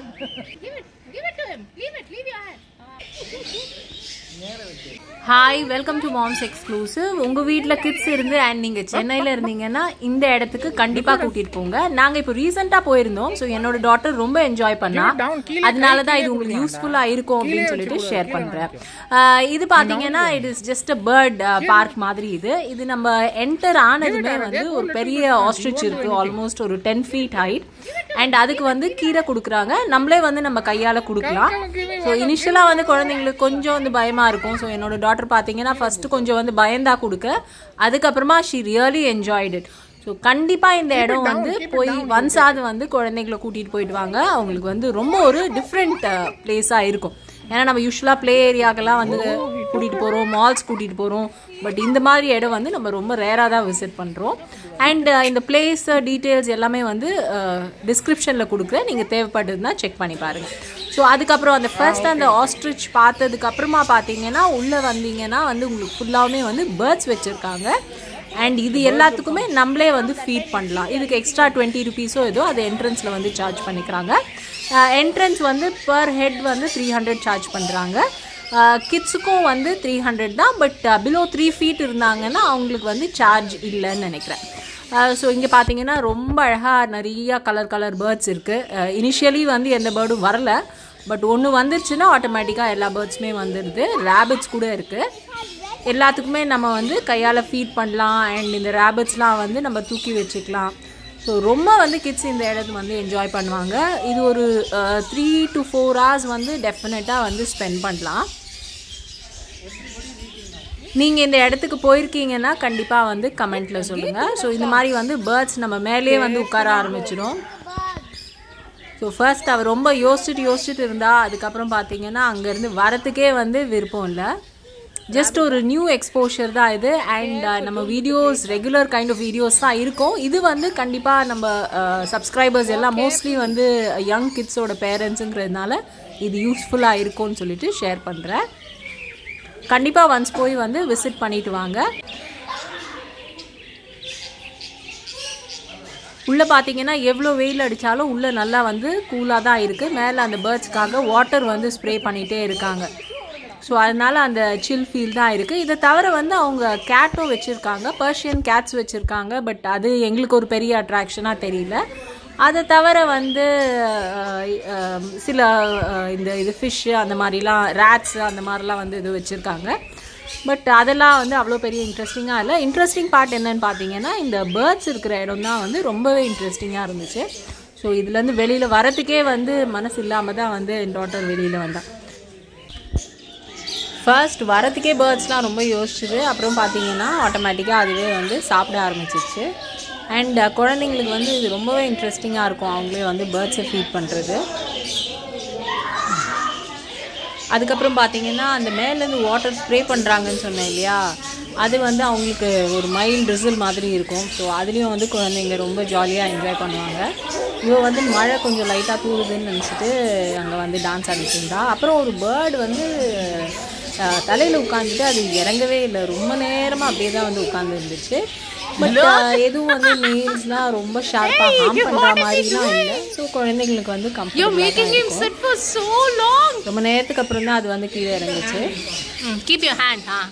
Give it. Give it to him. Leave it. Leave your hand. Hi welcome to moms exclusive உங்க வீட்ல kids இருந்து and நீங்க சென்னையில இருந்தீங்கன்னா இந்த இடத்துக்கு கண்டிப்பா கூட்டிட்டு போங்க நாங்க இப்போ ரீசெண்டா போயிருந்தோம் ஸோ என்னோட டாட்டர் ரொம்ப என்ஜாய் பண்ணா அதனால தான் இது உங்களுக்கு யூஸ்ஃபுல்லா இருக்கும் அப்படின்னு சொல்லிட்டு ஷேர் பண்றேன் ஆஹ் இது பாத்தீங்கன்னா it is just a bird park மாதிரி இது இது நம்ம என்டர் ஆனதுமே வந்து ஒரு பெரிய ஆஸ்ட்ரிச் இருக்கு ஆல்மோஸ்ட் ஒரு டென் ஃபீட் ஹைட் அண்ட் அதுக்கு வந்து கீரை கொடுக்குறாங்க நம்மளே வந்து நம்ம கையால கொடுக்கலாம் ஸோ இனிஷியலா வந்து குழந்தைங்களுக்கு கொஞ்சம் வந்து பயமா இருக்கும் ஸோ என்னோட டாட்டர் பார்த்தீங்கன்னா ஃபர்ஸ்ட் கொஞ்சம் வந்து பயந்தா கொடுக்க அதுக்கப்புறமா she really enjoyed it so கண்டிப்பாக இந்த இடம் வந்து போய் ஒன்ஸாவது வந்து குழந்தைங்களை கூட்டிகிட்டு போயிட்டு வாங்க அவங்களுக்கு வந்து ரொம்ப ஒரு டிஃப்ரெண்ட் பிளேஸாக இருக்கும் ஏன்னா நம்ம யூஸ்வலாக ப்ளே ஏரியாக்கெல்லாம் வந்து கூட்டிகிட்டு போகிறோம் மால்ஸ் கூட்டிகிட்டு போகிறோம் பட் இந்த மாதிரி இடம் வந்து நம்ம ரொம்ப ரேராக தான் விசிட் பண்ணுறோம் அண்ட் இந்த பிளேஸ் டீட்டெயில்ஸ் எல்லாமே வந்து டிஸ்கிரிப்ஷனில் கொடுக்குறேன் நீங்கள் தேவைப்பட்டதுன்னா செக் பண்ணி பாருங்கள் ஸோ அதுக்கப்புறம் அந்த ஃபர்ஸ்ட் அந்த ஆஸ்ட்ரிச் பார்த்ததுக்கு அப்புறமா பார்த்தீங்கன்னா உள்ளே வந்தீங்கன்னா வந்து உங்களுக்கு ஃபுல்லாகவுமே வந்து பேர்ட்ஸ் வச்சுருக்காங்க அண்ட் இது எல்லாத்துக்குமே நம்மளே வந்து ஃபீட் பண்ணலாம் இதுக்கு எக்ஸ்ட்ரா டுவெண்ட்டி ருபீஸோ ஏதோ அது என்ட்ரன்ஸில் வந்து சார்ஜ் பண்ணிக்கிறாங்க என்ட்ரன்ஸ் வந்து பர் ஹெட் வந்து த்ரீ ஹண்ட்ரட் சார்ஜ் பண்ணுறாங்க கிட்ஸுக்கும் வந்து த்ரீ ஹண்ட்ரட் தான் பட் பிலோ த்ரீ ஃபீட் இருந்தாங்கன்னா அவங்களுக்கு வந்து சார்ஜ் இல்லைன்னு நினைக்கிறேன் ஸோ இங்கே பார்த்தீங்கன்னா ரொம்ப அழகாக நிறைய கலர் கலர் பேர்ட்ஸ் இருக்குது இனிஷியலி வந்து எந்த பேர்டும் வரல பட் ஒன்று வந்துருச்சுன்னா ஆட்டோமேட்டிக்காக எல்லா பேர்ட்ஸுமே வந்துடுது ரேபிட்ஸ் கூட இருக்குது எல்லாத்துக்குமே நம்ம வந்து கையால் ஃபீட் பண்ணலாம் அண்ட் இந்த ரேபிட்ஸ்லாம் வந்து நம்ம தூக்கி வச்சுக்கலாம் ஸோ ரொம்ப வந்து கிட்ஸ் இந்த இடத்து வந்து என்ஜாய் பண்ணுவாங்க இது ஒரு த்ரீ டு ஃபோர் ஹவர்ஸ் வந்து டெஃபினட்டாக வந்து ஸ்பெண்ட் பண்ணலாம் நீங்கள் இந்த இடத்துக்கு போயிருக்கீங்கன்னா கண்டிப்பாக வந்து கமெண்ட்டில் சொல்லுங்கள் ஸோ இந்த மாதிரி வந்து பேர்ட்ஸ் நம்ம மேலேயே வந்து உட்கார ஆரம்பிச்சிடும் ஸோ ஃபர்ஸ்ட் அவர் ரொம்ப யோசிச்சுட்டு யோசிச்சுட்டு இருந்தா அதுக்கப்புறம் பார்த்தீங்கன்னா அங்கேருந்து வரத்துக்கே வந்து விருப்பம் இல்லை ஜஸ்ட் ஒரு நியூ எக்ஸ்போஷர் தான் இது அண்ட் நம்ம videos regular kind of videos தான் இருக்கும் இது வந்து கண்டிப்பாக நம்ம சப்ஸ்கிரைபர்ஸ் எல்லாம் மோஸ்ட்லி வந்து யங் கிட்ஸோட பேரண்ட்ஸுங்கிறதுனால இது யூஸ்ஃபுல்லாக இருக்கும்னு சொல்லிட்டு ஷேர் பண்ணுறேன் கண்டிப்பாக ஒன்ஸ் போய் வந்து விசிட் பண்ணிட்டு வாங்க உள்ளே பார்த்தீங்கன்னா எவ்வளோ வெயில் அடித்தாலும் உள்ளே நல்லா வந்து கூலாக தான் இருக்குது மேலே அந்த பேர்ட்ஸ்க்காக வாட்டர் வந்து ஸ்ப்ரே பண்ணிகிட்டே இருக்காங்க ஸோ அதனால அந்த சில் ஃபீல் தான் இருக்குது இதை தவிர வந்து அவங்க கேட்டும் வச்சுருக்காங்க பர்ஷியன் கேட்ஸ் வச்சுருக்காங்க பட் அது எங்களுக்கு ஒரு பெரிய அட்ராக்ஷனாக தெரியல அதை தவிர வந்து சில இந்த இது ஃபிஷ்ஷு அந்த மாதிரிலாம் ரேட்ஸு அந்த மாதிரிலாம் வந்து இது வச்சுருக்காங்க பட் அதெல்லாம் வந்து அவ்வளோ பெரிய இன்ட்ரெஸ்டிங்காக இல்லை இன்ட்ரெஸ்டிங் பார்ட் என்னன்னு பார்த்தீங்கன்னா இந்த பேர்ட்ஸ் இருக்கிற இடம் தான் வந்து ரொம்பவே இன்ட்ரெஸ்டிங்காக இருந்துச்சு ஸோ இதுலேருந்து வெளியில் வரத்துக்கே வந்து மனசு இல்லாமல் தான் வந்து என் டாட்டர் வெளியில் வந்தான் ஃபர்ஸ்ட் வரத்துக்கே பேர்ட்ஸ்லாம் ரொம்ப யோசிச்சுது அப்புறம் பார்த்தீங்கன்னா ஆட்டோமேட்டிக்காக அதுவே வந்து சாப்பிட ஆரம்பிச்சிச்சு அண்ட் குழந்தைங்களுக்கு வந்து இது ரொம்பவே இன்ட்ரெஸ்டிங்காக இருக்கும் அவங்களே வந்து பேர்ட்ஸை ஃபீட் பண்ணுறது அதுக்கப்புறம் பார்த்தீங்கன்னா அந்த மேலேருந்து வாட்டர் ஸ்ப்ரே பண்ணுறாங்கன்னு சொன்னேன் இல்லையா அது வந்து அவங்களுக்கு ஒரு மைல்டு ரிசல் மாதிரி இருக்கும் ஸோ அதுலேயும் வந்து குழந்தைங்க ரொம்ப ஜாலியாக என்ஜாய் பண்ணுவாங்க இவ வந்து மழை கொஞ்சம் லைட்டாக தூருதுன்னு நினச்சிட்டு அங்கே வந்து டான்ஸ் ஆடிட்டு இருந்தா அப்புறம் ஒரு பேர்டு வந்து தலையில் உட்காந்துட்டு அது இறங்கவே இல்லை ரொம்ப நேரமாக அப்படியே தான் வந்து உட்காந்து இருந்துச்சு பட் எதுவும் வந்து நெயில்ஸ்லாம் ரொம்ப ஷார்ப்பாக ஹார்ம் பண்ணுற மாதிரிலாம் இல்லை ஸோ குழந்தைங்களுக்கு வந்து கம்ஃபர்டபுளாக இருக்கும் Sit for so long. ரொம்ப நேரத்துக்கு அப்புறம் தான் அது வந்து கீழே இறங்குச்சு Mm, keep your hand, huh?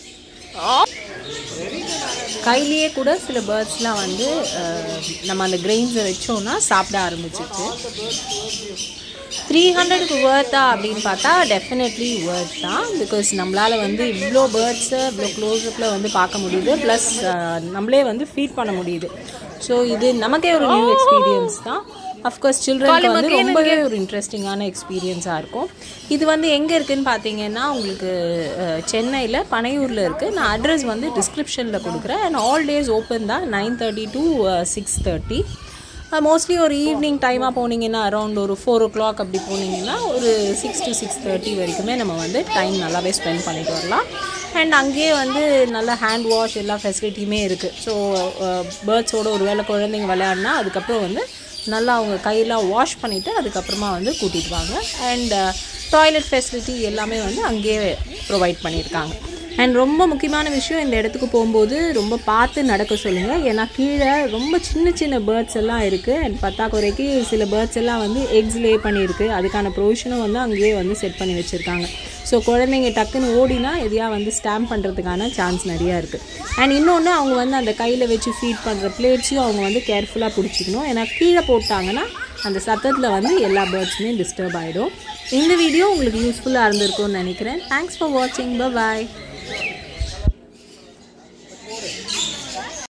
கையிலேயே கூட சில பேர்ட்ஸ்லாம் வந்து அஹ், நம்ம அந்த கிரெயின்ஸை வச்சோம்னா சாப்பிட ஆரம்பிச்சிச்சு த்ரீ ஹண்ட்ரடுக்கு வேர்த்தா அப்படின்னு பார்த்தா டெஃபினெட்லி வேர்த் தான் பிகாஸ் நம்மளால் வந்து இவ்வளோ பேர்ட்ஸை இவ்வளோ க்ளோஸ்அப்பில் வந்து பார்க்க முடியுது ப்ளஸ் நம்மளே வந்து ஃபீட் பண்ண முடியுது ஸோ இது நமக்கே ஒரு நியூ எக்ஸ்பீரியன்ஸ் தான் அஃப்கோர்ஸ் சில்ட்ரனுக்கு வந்து ரொம்பவே ஒரு இன்ட்ரெஸ்டிங்கான எக்ஸ்பீரியன்ஸாக இருக்கும் இது வந்து எங்கே இருக்குன்னு பார்த்தீங்கன்னா உங்களுக்கு சென்னையில் பனையூரில் இருக்குது நான் அட்ரஸ் வந்து டிஸ்கிரிப்ஷனில் கொடுக்குறேன் அண்ட் ஆல் டேஸ் ஓப்பன் தான் nine thirty to six thirty mostly ஒரு ஈவினிங் டைமாக போனீங்கன்னா அரௌண்ட் ஒரு ஃபோர் ஓ கிளாக் அப்படி போனீங்கன்னா ஒரு சிக்ஸ் டு சிக்ஸ் தேர்ட்டி வரைக்குமே நம்ம வந்து டைம் நல்லாவே ஸ்பெண்ட் பண்ணிட்டு வரலாம் அண்ட் அங்கேயே வந்து நல்ல ஹேண்ட் வாஷ் எல்லா ஃபெசிலிட்டியுமே இருக்குது ஸோ பேர்ட்ஸோட ஒரு வேளை குழந்தைங்க விளையாடினா அதுக்கப்புறம் வந்து நல்லா அவங்க கையெல்லாம் வாஷ் பண்ணிவிட்டு அதுக்கப்புறமா வந்து கூட்டிகிட்டு வாங்க அண்ட் டாய்லெட் ஃபெசிலிட்டி எல்லாமே வந்து அங்கேயே ப்ரொவைட் பண்ணியிருக்காங்க அண்ட் ரொம்ப முக்கியமான விஷயம் இந்த இடத்துக்கு போகும்போது ரொம்ப பார்த்து நடக்க சொல்லுங்கள் ஏன்னா கீழே ரொம்ப சின்ன சின்ன பேர்ட்ஸ் எல்லாம் இருக்குது அண்ட் பத்தாக்குறைக்கு சில பேர்ட்ஸ் எல்லாம் வந்து எக்ஸ் லே பண்ணியிருக்கு அதுக்கான ப்ரொவிஷனும் வந்து அங்கேயே வந்து செட் பண்ணி வச்சுருக்காங்க ஸோ குழந்தைங்க டக்குன்னு ஓடினா எதையா வந்து ஸ்டாம்ப் பண்ணுறதுக்கான சான்ஸ் நிறையா இருக்குது அண்ட் இன்னொன்று அவங்க வந்து அந்த கையில் வச்சு ஃபீட் பண்ணுற பிளேட்ஸையும் அவங்க வந்து கேர்ஃபுல்லாக பிடிச்சிக்கணும் ஏன்னா கீழே போட்டாங்கன்னா அந்த சத்தத்தில் வந்து எல்லா பேர்ட்ஸுமே டிஸ்டர்ப் ஆகிடும் இந்த வீடியோ உங்களுக்கு யூஸ்ஃபுல்லாக இருந்திருக்கும்னு நினைக்கிறேன் தேங்க்ஸ் ஃபார் வாட்சிங் பாய்